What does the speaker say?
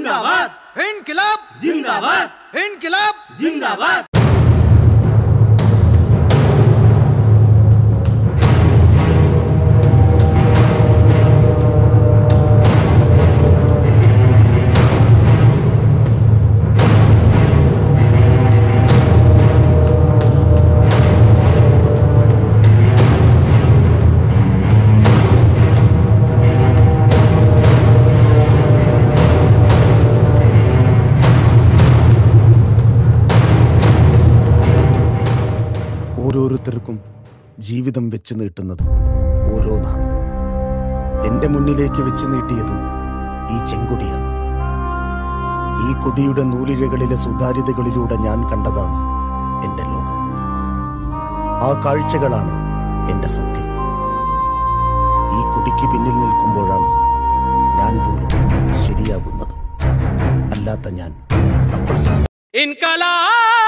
जिंदाबाद इनकलाब जिंदाबाद इनकलाब जिंदाबाद ഓരോരുത്തർക്കും ജീവിതം വെച്ച് നീട്ടുന്നത് ഓരോന്നാണ് എന്റെ മുന്നിലേക്ക് വെച്ച് നീട്ടിയത് ഈ ചെങ്കൊടിയാണ് ഈ കൊടിയുടെ നൂലിഴകളിലെ സുതാര്യതകളിലൂടെ ഞാൻ കണ്ടതാണ് എന്റെ ലോകം ആ കാഴ്ചകളാണ് എന്റെ സത്യം ഈ കൊടിക്ക് പിന്നിൽ നിൽക്കുമ്പോഴാണ് ഞാൻ പോലും ശരിയാകുന്നത് അല്ലാത്ത ഞാൻ അപ്രസന്ന इनकलाब